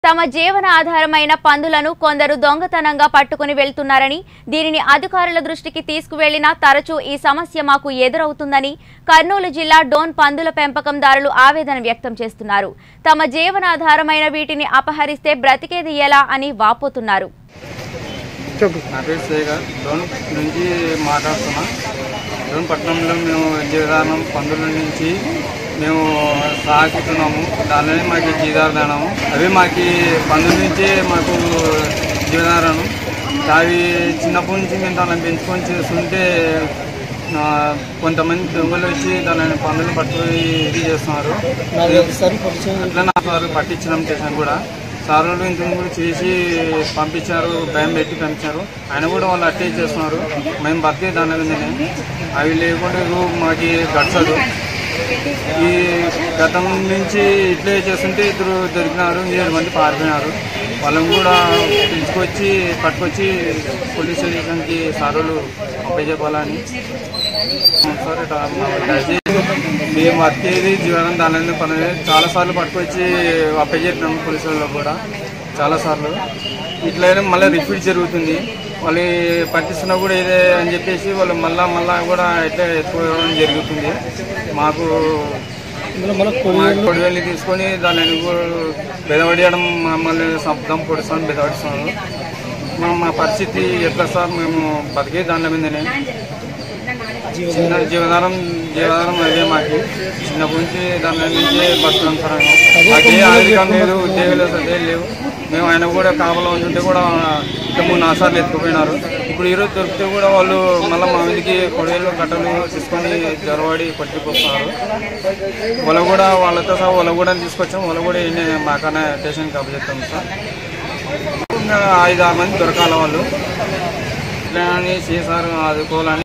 తమ జీవన ఆధారమైన పందులను కొందరు దొంగతనంగా పట్టుకుని వెళ్తున్నారని దీనిని అధికారుల దృష్టికి తీసుకువెళ్లినా తరచూ ఈ సమస్య మాకు ఎదురవుతుందని కర్నూలు జిల్లా డోన్ పందుల పెంపకందారులు ఆవేదన వ్యక్తం చేస్తున్నారు తమ జీవనాధారమైన వీటిని అపహరిస్తే బ్రతికేది ఎలా అని వాపోతున్నారు చెప్పు నా పేరు సేగర్ డోన్ నుంచి మాట్లాడుతున్నా డోన్ పట్టణంలో మేము జీవదానం పందుల నుంచి మేము సాగుతున్నాము దానిలోనే మాకు జీవదారణము అవి మాకు పందుల నుంచే మాకు జీవదారణం అవి చిన్నప్పటి నుంచి మేము దాన్ని పెంచుకొని చేస్తుంటే ఆ, కొంతమంది దొంగలు వచ్చి దానిని పందులను పట్టుకొని ఇది చేస్తున్నారు నాకు ఒకసారి పరిచయం అట్లా నా సార్లు పట్టించడం చేశాను కూడా సార్లు ఇంత కూడా చేసి పంపించారు భయం పెట్టి పంపించారు ఆయన కూడా వాళ్ళు అట్టే చేస్తున్నారు మేము బతికే దాని మీదనే అవి లేకుండా ఇగో మాకు గడచదు ఈ గతం నుంచి ఇట్లే చేస్తుంటే ఇద్దరు దొరికినారు ఏడు మంది పారిపోయినారు వాళ్ళని కూడా పిలుచుకొచ్చి పట్టుకొచ్చి పోలీస్ స్టేషన్కి సారులు అప్పచెప్పాలని సార్ ఇట్లా మాకు దయచేసి మేము బతికేది జీవనం దాని పని చాలా సార్లు పట్టుకొచ్చి అప్పచెప్పినాము పోలీసు వాళ్ళకు కూడా చాలా సార్లు ఇట్లయినా మళ్ళీ రిపీట్ జరుగుతుంది వాళ్ళు పట్టిస్తున్నా కూడా ఇదే అని చెప్పేసి వాళ్ళు మళ్ళా మళ్ళా కూడా ఇట్లా ఎత్తుకోవడం జరుగుతుంది మాకు ఇందులో మన మా కొడివెల్లి తీసుకొని దాన్ని బెదవడియడం మమ్మల్ని శబ్దం పొడుస్తాను బెదవడిస్తాను మా మా పరిస్థితి ఎట్లా సార్ మేము బతికే దాని మీదనే చిన్న జీవనాధారం జీవనాధారం అదే మాకు చిన్నప్పటి నుంచి దాని నుంచి బతుకుతాం సార్ మేము. మాకు ఏ ఆర్థికం లేదు ఉద్యోగం లేదు అదే లేవు మేము ఆయన కూడా కాపలా ఉంటుంటే కూడా ఇంకా మూడు నాలుగు సార్లు ఎత్తుకుపోయినారు ఇప్పుడు ఈరోజు దొరికితే కూడా వాళ్ళు మళ్ళీ మా మీదకి కొడేలు గట్టలు తీసుకొని జరవాడి పట్టుకుపోతున్నారు వాళ్ళు కూడా వాళ్ళతో సహా వాళ్ళు కూడా తీసుకొచ్చాం వాళ్ళు కూడా ఈయన మాకన్నా స్టేషన్కి అప్పచెప్తాం సార్ ఇంకా ఐదు ఆరు మంది దొరకాల వాళ్ళు ఇట్లా అని చేశారు ఆదుకోవాలని